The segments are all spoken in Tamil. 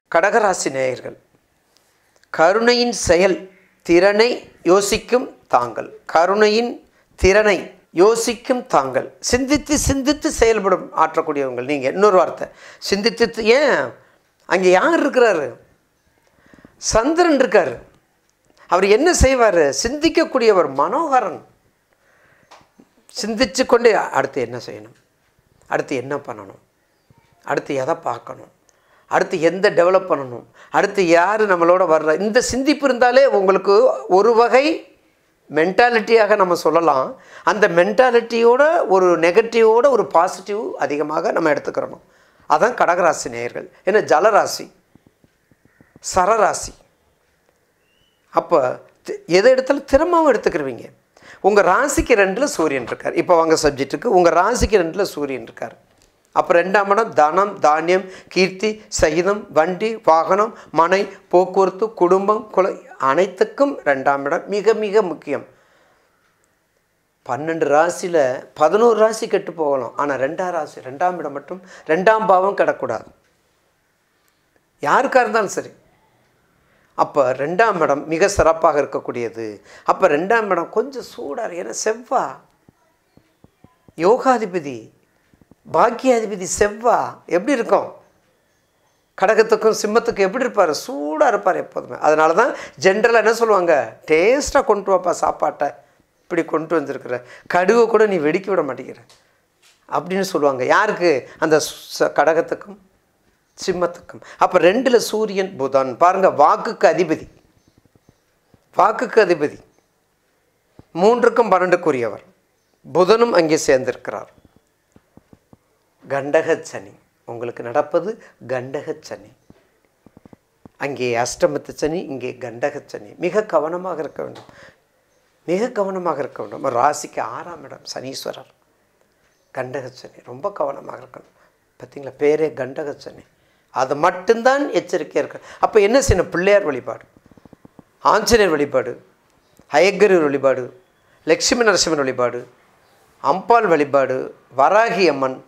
கடகராசி நேயர்கள் கருணையின் செயல் திறனை யோசிக்கும் தாங்கள் கருணையின் திறனை யோசிக்கும் தாங்கள் சிந்தித்து சிந்தித்து செயல்படும் ஆற்றக்கூடியவங்கள் நீங்கள் இன்னொரு வார்த்தை சிந்தித்து ஏன் அங்கே யார் இருக்கிறாரு சந்திரன் இருக்கார் அவர் என்ன செய்வார் சிந்திக்கக்கூடியவர் மனோகரன் சிந்திச்சு கொண்டே அடுத்து என்ன செய்யணும் அடுத்து என்ன பண்ணணும் அடுத்து எதை பார்க்கணும் அடுத்து எந்த டெவலப் பண்ணணும் அடுத்து யார் நம்மளோட வர்ற இந்த சிந்திப்பு இருந்தாலே உங்களுக்கு ஒரு வகை மென்டாலிட்டியாக நம்ம சொல்லலாம் அந்த மென்டாலிட்டியோட ஒரு நெகட்டிவோட ஒரு பாசிட்டிவ் அதிகமாக நம்ம எடுத்துக்கிறணும் அதான் கடகராசி நேயர்கள் ஏன்னா ஜலராசி சரராசி அப்போ எதை எடுத்தாலும் திறமாவும் எடுத்துக்கிருவீங்க உங்கள் ராசிக்கு ரெண்டில் சூரியன் இருக்கார் இப்போ வாங்க சப்ஜெக்ட்டுக்கு உங்கள் ராசிக்கு ரெண்டில் சூரியன் இருக்கார் அப்போ ரெண்டாம் இடம் தனம் தானியம் கீர்த்தி சகிதம் வண்டி வாகனம் மனை போக்குவரத்து குடும்பம் குல அனைத்துக்கும் ரெண்டாம் இடம் மிக மிக முக்கியம் பன்னெண்டு ராசியில் பதினோரு ராசி கெட்டு போகலாம் ஆனால் ரெண்டாம் ராசி ரெண்டாம் இடம் மட்டும் ரெண்டாம் பாவம் கிடக்கூடாது யாருக்காக இருந்தாலும் சரி அப்போ ரெண்டாம் இடம் மிக சிறப்பாக இருக்கக்கூடியது அப்போ ரெண்டாம் இடம் கொஞ்சம் சூடாக ஏன்னா செவ்வா யோகாதிபதி பாக்கியாதிபதி செவ்வா எப்படி இருக்கும் கடகத்துக்கும் சிம்மத்துக்கும் எப்படி இருப்பார் சூடாக இருப்பார் எப்போதுமே அதனால தான் ஜென்ரலாக என்ன சொல்லுவாங்க டேஸ்ட்டாக கொண்டு வாப்பா சாப்பாட்டை இப்படி கொண்டு வந்திருக்கிற கடுவை கூட நீ வெடிக்க விட மாட்டேங்கிற அப்படின்னு சொல்லுவாங்க யாருக்கு அந்த ச- கடகத்துக்கும் சிம்மத்துக்கும் அப்போ ரெண்டில் சூரியன் புதன் பாருங்கள் வாக்குக்கு அதிபதி வாக்குக்கு அதிபதி மூன்றுக்கும் பன்னெண்டுக்குரியவர் புதனும் அங்கே சேர்ந்திருக்கிறார் கண்டகச் சனி உங்களுக்கு நடப்பது கண்டகச் சனி அங்கே அஷ்டமத்து சனி இங்கே கண்டகச் சனி மிக கவனமாக இருக்க வேண்டும் மிக கவனமாக இருக்க வேண்டும் ராசிக்கு ஆறாம் இடம் சனீஸ்வரர் கண்டகச் சனி ரொம்ப கவனமாக இருக்கணும் பார்த்தீங்களா பேரே கண்டகச் சனி அது மட்டும்தான் எச்சரிக்கையாக இருக்கு அப்போ என்ன செய்யணும் பிள்ளையார் வழிபாடு ஆஞ்சநேயர் வழிபாடு ஹயக்கரி வழிபாடு லட்சுமி நரசிம்மன் வழிபாடு அம்பாள் வழிபாடு வராகி அம்மன்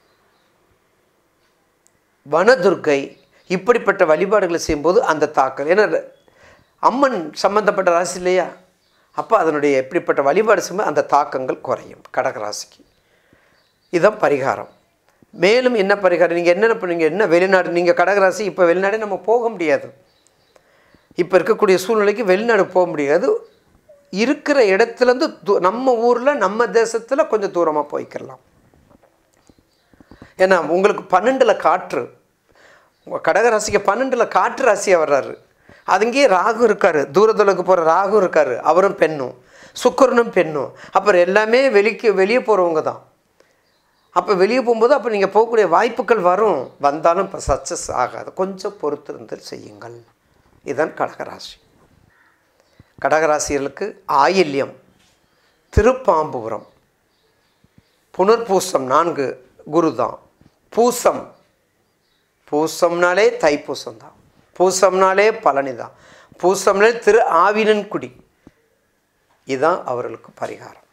வனதுர்க்கை இப்படிப்பட்ட வழிபாடுகளை செய்யும்போது அந்த தாக்கல் ஏன்னா அம்மன் சம்பந்தப்பட்ட ராசி இல்லையா அப்போ அதனுடைய எப்படிப்பட்ட வழிபாடு செய்யும்போது அந்த தாக்கங்கள் குறையும் கடகராசிக்கு இதுதான் பரிகாரம் மேலும் என்ன பரிகாரம் நீங்கள் என்னென்ன பண்ணுவீங்க என்ன வெளிநாடு நீங்கள் கடகராசி இப்போ வெளிநாடே நம்ம போக முடியாது இப்போ இருக்கக்கூடிய சூழ்நிலைக்கு வெளிநாடு போக முடியாது இருக்கிற இடத்துலேருந்து தூ- நம்ம ஊரில் நம்ம தேசத்தில் கொஞ்சம் தூரமாக போய்க்கலாம் ஏன்னா உங்களுக்கு பன்னெண்டில் காற்று உங்கள் கடகராசிக்கு பன்னெண்டில் காற்று ராசியாக வர்றாரு அதுங்கேயே ராகு இருக்கார் தூரதலுக்கு போகிற ராகு இருக்கார் அவரும் பெண்ணும் சுக்கிரனும் பெண்ணும் அப்புறம் எல்லாமே வெளிக்கு வெளியே போகிறவங்க தான் அப்போ வெளியே போகும்போது அப்போ நீங்கள் போகக்கூடிய வாய்ப்புகள் வரும் வந்தாலும் இப்போ சக்ஸஸ் ஆகாது கொஞ்சம் பொறுத்திருந்து செய்யுங்கள் இதுதான் கடகராசி கடகராசிகளுக்கு ஆயில்யம் திருப்பாம்புரம் புனர்பூசம் நான்கு குரு தான் பூசம் பூசம்னாலே தைப்பூசம் தான் பூசம்னாலே பழனி தான் பூசம்னாலே திரு ஆவினன்குடி இதுதான் அவர்களுக்கு பரிகாரம்